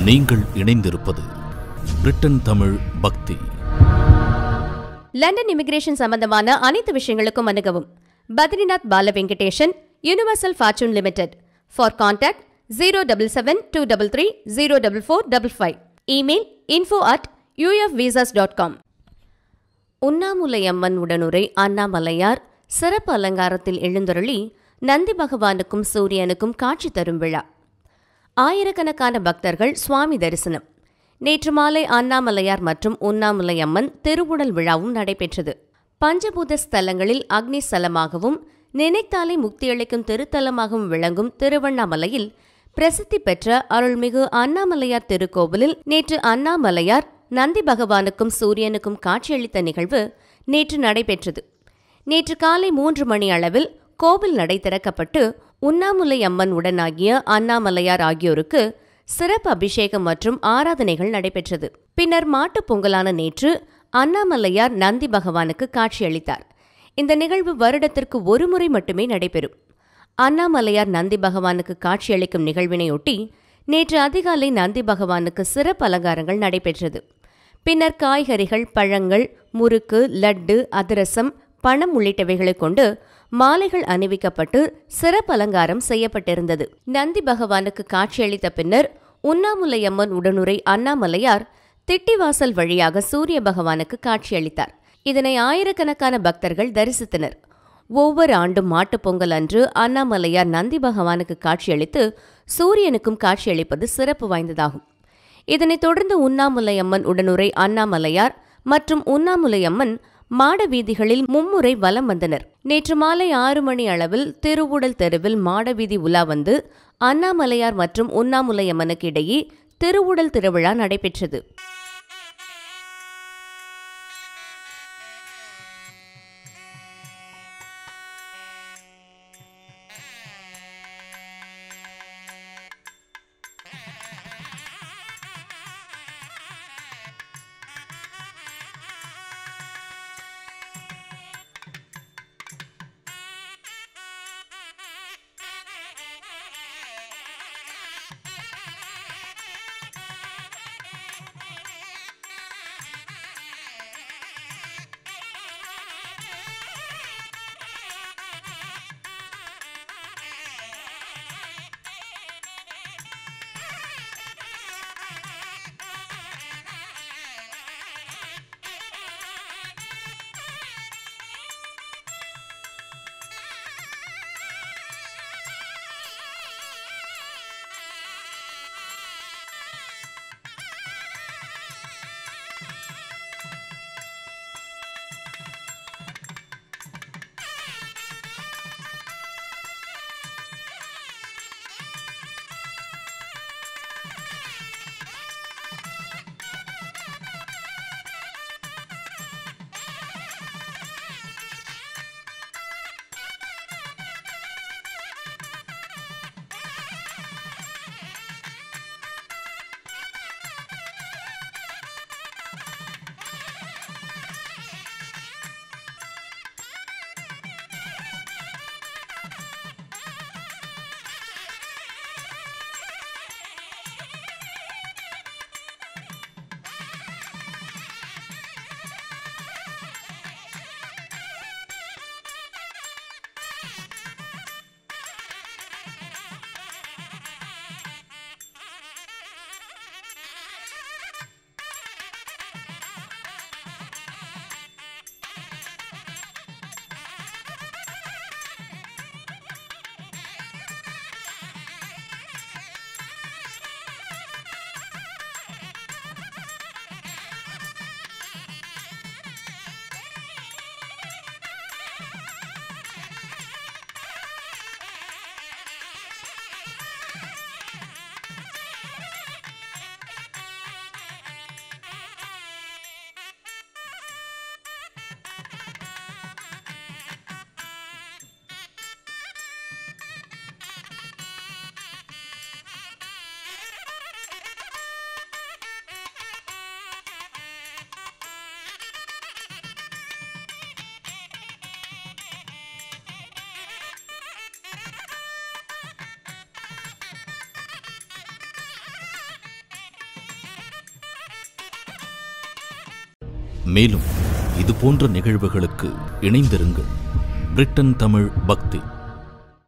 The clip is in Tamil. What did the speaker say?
நீங்கள் இணைந்திருப்பது பிரிட்டன் தமிழ் பக்தி லண்டன் இமிகிரேஷன் சம்பந்தமான அனைத்து விஷயங்களுக்கும் அணுகவும் Badrinath Bala Venkatesan universal fortune limited for contact zero double seven two double three zero double four double five email info at UF visas dot com Unnamulaiyamman உடனுரை அண்ணாமலையார் சிறப்பு அலங்காரத்தில் எழுந்தருளி நந்தி பகவானுக்கும் சூரியனுக்கும் காட்சி தரும் விழா ஆயிரக்கணக்கான பக்தர்கள் சுவாமி தரிசனம் நேற்று மாலை அண்ணாமலையார் மற்றும் உண்ணாமுலையம்மன் திருவுடல் விழாவும் நடைபெற்றது பஞ்சபூத ஸ்தலங்களில் அக்னி ஸ்தலமாகவும் நினைத்தாலே முக்தியளிக்கும் திருத்தலமாகவும் விளங்கும் திருவண்ணாமலையில் பிரசித்தி பெற்ற அருள்மிகு அண்ணாமலையார் திருக்கோவிலில் நேற்று அண்ணாமலையார் நந்தி பகவானுக்கும் சூரியனுக்கும் காட்சியளித்த நிகழ்வு நேற்று நடைபெற்றது நேற்று காலை மூன்று மணி அளவில் கோவில் நடை திறக்கப்பட்டு உண்ணாமுலை அம்மன் உடனாகிய அண்ணாமலையார் ஆகியோருக்கு சிறப்பு அபிஷேகம் மற்றும் ஆராதனைகள் நடைபெற்றது பின்னர் மாட்டுப் பொங்கலான நேற்று அண்ணாமலையார் நந்தி பகவானுக்கு காட்சியளித்தார் இந்த நிகழ்வு வருடத்திற்கு ஒரு முறை மட்டுமே நடைபெறும் அண்ணாமலையார் நந்தி பகவானுக்கு காட்சியளிக்கும் நிகழ்வினையொட்டி நேற்று அதிகாலை நந்தி பகவானுக்கு சிறப்பு அலங்காரங்கள் நடைபெற்றது பின்னர் காய்கறிகள் பழங்கள் முறுக்கு லட்டு அதிரசம் பணம் உள்ளிட்டவைகளை கொண்டு மாலைகள் அணிவிக்கப்பட்டு சிறப்பு அலங்காரம் செய்யப்பட்டிருந்தது நந்தி பகவானுக்கு காட்சியளித்த பின்னர் உண்ணாமுலையம்மன் உடனுரை அண்ணாமலையார் திட்டிவாசல் வழியாக சூரிய பகவானுக்கு காட்சியளித்தார் இதனை ஆயிரக்கணக்கான பக்தர்கள் தரிசித்தனர் ஒவ்வொரு ஆண்டும் மாட்டுப் பொங்கல் அன்று அண்ணாமலையார் நந்தி பகவானுக்கு காட்சியளித்து சூரியனுக்கும் காட்சியளிப்பது சிறப்பு வாய்ந்ததாகும் இதனைத் தொடர்ந்து உண்ணாமுலையம்மன் உடனுரை அண்ணாமலையார் மற்றும் உண்ணாமுலையம்மன் மாட வீதிகளில் மும்முறை வலம் வந்தனர் நேற்று மாலை ஆறு மணி அளவில் திருவுடல் தெருவில் மாடவீதி உலா வந்து அண்ணாமலையார் மற்றும் உண்ணாமுலையம்மனுக்கு இடையே திருவுடல் திருவிழா நடைபெற்றது மேலும் இதுபோன்ற நிகழ்வுகளுக்கு இணைந்திருங்கள் பிரிட்டன் தமிழ் பக்தி